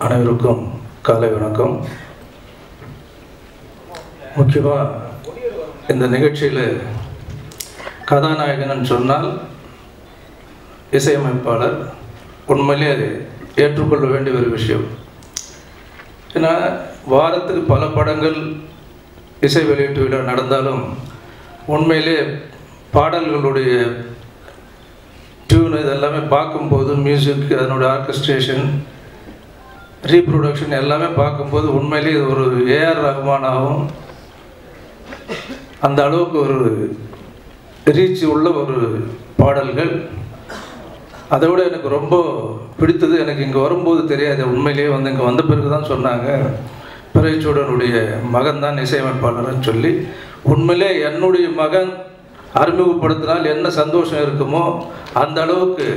அனைவருக்கும் காலை வணக்கம் முக்கியமாக இந்த நிகழ்ச்சியில் கதாநாயகன் சொன்னால் இசையமைப்பாளர் உண்மையிலே ஏற்றுக்கொள்ள வேண்டிய ஒரு விஷயம் ஏன்னா வாரத்துக்கு பல படங்கள் இசை வெளியீட்டு விழா நடந்தாலும் உண்மையிலே பாடல்களுடைய டியூன் இதெல்லாமே பார்க்கும்போது மியூசிக் அதனுடைய ஆர்கஸ்ட்ரேஷன் ரீப்ரொடக்ஷன் எல்லாமே பார்க்கும்போது உண்மையிலேயே இது ஒரு ஏஆர் ரஹ்மானாகவும் அந்த அளவுக்கு ஒரு ரீச் உள்ள ஒரு பாடல்கள் அதை விட எனக்கு ரொம்ப பிடித்தது எனக்கு இங்கே வரும்போது தெரியாது உண்மையிலேயே வந்து இங்கே வந்த பிறகு தான் சொன்னாங்க பிறைச்சூடனுடைய மகன் தான் இசையமைப்பாளர்னு சொல்லி உண்மையிலே என்னுடைய மகன் அறிமுகப்படுத்தினால் என்ன சந்தோஷம் இருக்குமோ அந்த அளவுக்கு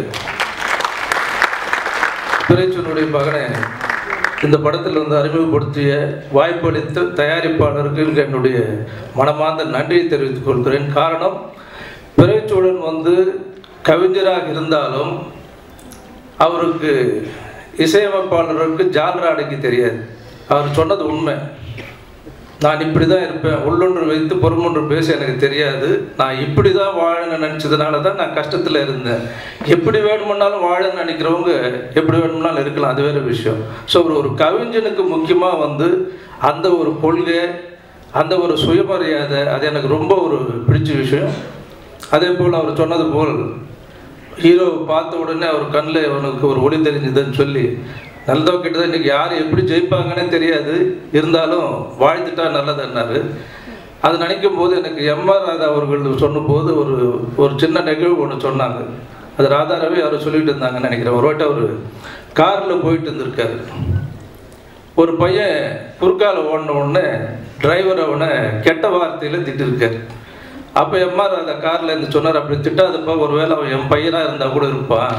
பிறைச்சூடனுடைய மகனை இந்த படத்தில் வந்து அறிமுகப்படுத்திய வாய்ப்பளித்த தயாரிப்பாளருக்கு என்னுடைய மனமார்ந்த நன்றியை தெரிவித்துக் கொள்கிறேன் காரணம் பிறைச்சூடன் வந்து கவிஞராக இருந்தாலும் அவருக்கு இசையமைப்பாளருக்கு ஜால்ரா அடக்கி தெரியாது அவர் சொன்னது உண்மை நான் இப்படி தான் இருப்பேன் உள்ளொன்று வைத்து புறமொன்று பேச எனக்கு தெரியாது நான் இப்படி தான் வாழன்னு நினச்சதுனால தான் நான் கஷ்டத்தில் இருந்தேன் எப்படி வேணுமுன்னாலும் வாழன்னு நினைக்கிறவங்க எப்படி வேணும்னாலும் இருக்கலாம் அது வேறு விஷயம் ஸோ ஒரு ஒரு கவிஞனுக்கு முக்கியமாக வந்து அந்த ஒரு கொள்கை அந்த ஒரு சுயமரியாதை அது எனக்கு ரொம்ப ஒரு பிடிச்ச விஷயம் அதே போல் அவர் சொன்னது போல் ஹீரோவை பார்த்த உடனே அவர் கண்ணில் அவனுக்கு ஒரு ஒளி தெரிஞ்சுதுன்னு சொல்லி நல்லதோ கெட்டதோ இன்றைக்கி யார் எப்படி ஜெயிப்பாங்கன்னே தெரியாது இருந்தாலும் வாழ்த்துட்டா நல்லதுன்னாரு அது நினைக்கும் போது எனக்கு எம்ஆர் ராதா அவர்கள் சொன்னபோது ஒரு ஒரு சின்ன நிகழ்வு ஒன்று சொன்னாங்க அது ராதாராவே அவர் சொல்லிட்டு இருந்தாங்கன்னு நினைக்கிறேன் ஒரு வாட்டி அவர் காரில் போயிட்டு இருந்திருக்காரு ஒரு பையன் குறுக்கால ஓடின உடனே டிரைவர் அவனை கெட்ட வார்த்தையில் திட்டிருக்காரு அப்போ எம்ஆர் ராதா காரில் இருந்து சொன்னார் அப்படி திட்டாதப்பா ஒருவேளை அவன் என் பையனாக இருந்தால் கூட இருப்பான்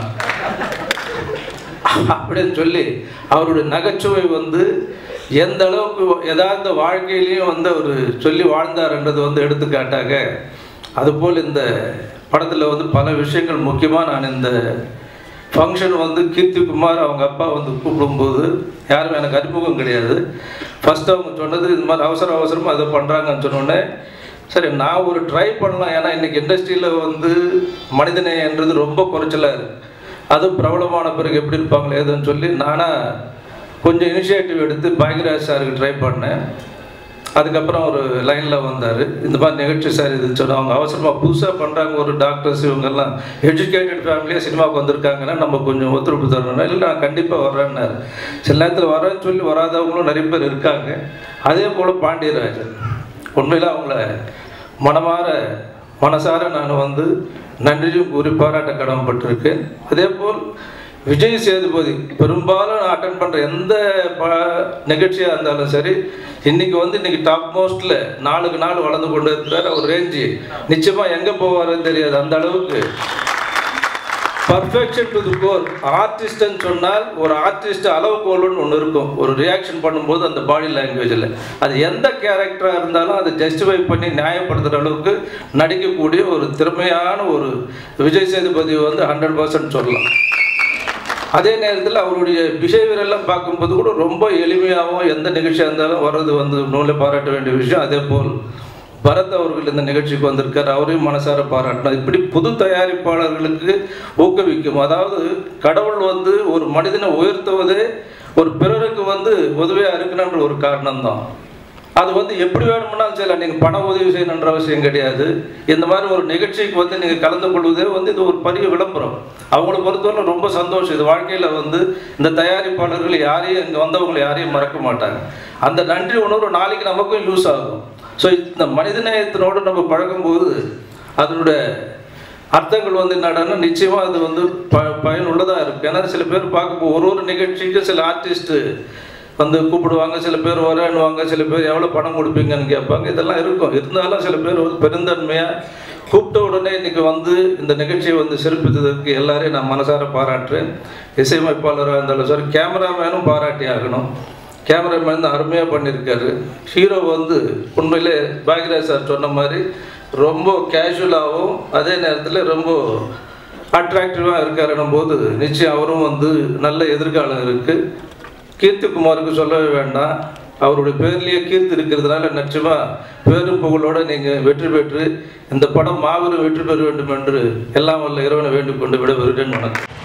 அப்படின்னு சொல்லி அவருடைய நகைச்சுவை வந்து எந்த அளவுக்கு யதார்த்த வாழ்க்கையிலையும் வந்து அவர் சொல்லி வாழ்ந்தார்ன்றது வந்து எடுத்துக்காட்டாக அதுபோல் இந்த படத்தில் வந்து பல விஷயங்கள் முக்கியமாக நான் இந்த ஃபங்க்ஷன் வந்து கீர்த்தி குமார் அவங்க அப்பா வந்து கூப்பிடும்போது யாரும் எனக்கு அறிமுகம் கிடையாது ஃபஸ்ட்டு அவங்க சொன்னது இது மாதிரி அவசர அவசரமாக அதை பண்ணுறாங்கன்னு சொன்னோடனே சரி நான் ஒரு ட்ரை பண்ணலாம் ஏன்னா இன்றைக்கி இண்டஸ்ட்ரியில் வந்து மனிதநேயன்றது ரொம்ப குறைச்சலாக இருக்குது அதுவும் பிரபலமான பிறகு எப்படி இருப்பாங்களே ஏதுன்னு சொல்லி நானாக கொஞ்சம் இனிஷியேட்டிவ் எடுத்து பாக்யராஜ் சாருக்கு ட்ரை பண்ணேன் அதுக்கப்புறம் ஒரு லைனில் வந்தார் இந்த மாதிரி நிகழ்ச்சி சார் இது சொன்ன அவங்க அவசரமாக புதுசாக பண்ணுறாங்க ஒரு டாக்டர்ஸ் இவங்கெல்லாம் எஜுகேட்டட் ஃபேமிலியாக சினிமாவுக்கு வந்திருக்காங்கன்னா நம்ம கொஞ்சம் ஒத்துழைப்பு தரணும் இல்லை நான் கண்டிப்பாக வரேன்னாரு சில நேரத்தில் வரேன்னு சொல்லி வராதவங்களும் நிறைய பேர் இருக்காங்க அதே போல் பாண்டியராஜன் உண்மையில் அவங்கள மனமாற மனசார நான் வந்து நன்றியும் கூறி பாராட்ட கடமைப்பட்டிருக்கேன் அதே போல் விஜய் சேதுபதி பெரும்பாலும் நான் அட்டன் பண்ணுற எந்த ப நிகழ்ச்சியாக இருந்தாலும் சரி இன்றைக்கி வந்து இன்றைக்கி டாப் மோஸ்ட்டில் நாளுக்கு நாள் வளர்ந்து கொண்டு இருக்கிறார் அவர் ரேஞ்சு நிச்சயமாக எங்கே போவாருன்னு தெரியாது அந்த அளவுக்கு பர்ஃபெக்ஷன் டு தி கோர் ஆர்டிஸ்ட்னு சொன்னால் ஒரு ஆர்டிஸ்ட் அளவுகோல்னு ஒன்று இருக்கும் ஒரு ரியாக்ஷன் பண்ணும்போது அந்த பாடி லாங்குவேஜில் அது எந்த கேரக்டராக இருந்தாலும் அதை ஜஸ்டிஃபை பண்ணி நியாயப்படுத்துகிற அளவுக்கு நடிக்கக்கூடிய ஒரு திறமையான ஒரு விஜய் சேதுபதி வந்து ஹண்ட்ரட் பர்சன்ட் சொல்லலாம் அதே நேரத்தில் அவருடைய பிஹேவியர் எல்லாம் பார்க்கும்போது கூட ரொம்ப எளிமையாகவும் எந்த நிகழ்ச்சியாக இருந்தாலும் வர்றது வந்து நூலை பாராட்ட வேண்டிய விஷயம் அதே போல் பரத் அவர்கள் இந்த நிகழ்ச்சிக்கு வந்திருக்கார் அவரையும் மனசார பாராட்டணும் இப்படி புது தயாரிப்பாளர்களுக்கு ஊக்குவிக்கும் அதாவது கடவுள் வந்து ஒரு மனிதனை உயர்த்துவதே ஒரு பிறருக்கு வந்து உதவியாக இருக்கணுன்ற ஒரு காரணம்தான் அது வந்து எப்படி வேணும்னாலும் சரி நீங்கள் பண உதவி செய்யணுன்ற அவசியம் கிடையாது இந்த மாதிரி ஒரு நிகழ்ச்சிக்கு வந்து நீங்கள் கலந்து கொள்வதே வந்து இது ஒரு பெரிய விளம்பரம் அவங்கள பொறுத்தவரை ரொம்ப சந்தோஷம் இது வாழ்க்கையில் வந்து இந்த தயாரிப்பாளர்கள் யாரையும் இங்கே வந்தவங்களை யாரையும் மறக்க மாட்டாங்க அந்த நன்றி உணர்வு நாளைக்கு நமக்கும் யூஸ் ஆகும் ஸோ இந்த மனிதநேயத்தினோடு நம்ம பழகும்போது அதனுடைய அர்த்தங்கள் வந்து என்னடான்னா நிச்சயமாக அது வந்து ப பயனுள்ளதாக இருக்குது ஏன்னா சில பேர் பார்க்க ஒரு ஒரு நிகழ்ச்சிக்கும் சில ஆர்டிஸ்ட்டு வந்து கூப்பிடுவாங்க சில பேர் வரேன்னுவாங்க சில பேர் எவ்வளோ பணம் கொடுப்பீங்கன்னு கேட்பாங்க இதெல்லாம் இருக்கும் இருந்தாலும் சில பேர் வந்து பெருந்தன்மையாக கூப்பிட்ட உடனே இன்றைக்கி வந்து இந்த நிகழ்ச்சியை வந்து சிறப்பித்ததற்கு எல்லாரையும் நான் மனசார பாராட்டுறேன் இசையமைப்பாளராக இருந்தாலும் சரி கேமராமேனும் பாராட்டி ஆகணும் கேமராமேன் தான் அருமையாக பண்ணியிருக்காரு ஹீரோ வந்து உண்மையிலே பாக்யராஜ் சார் சொன்ன மாதிரி ரொம்ப கேஷுவலாகவும் அதே நேரத்தில் ரொம்ப அட்ராக்டிவாக இருக்காருன்னும் போது நிச்சயம் அவரும் வந்து நல்ல எதிர்காலம் இருக்குது கீர்த்திகுமாருக்கு சொல்லவே வேண்டாம் அவருடைய பேர்லேயே கீர்த்தி இருக்கிறதுனால நிச்சயமாக பேரும் புகழோடு நீங்கள் வெற்றி பெற்று இந்த படம் மாபெரும் வெற்றி பெற வேண்டும் என்று எல்லாம் வல்ல இறைவனை வேண்டிக் கொண்டு விடைபெறுகிறேன் வணக்கம்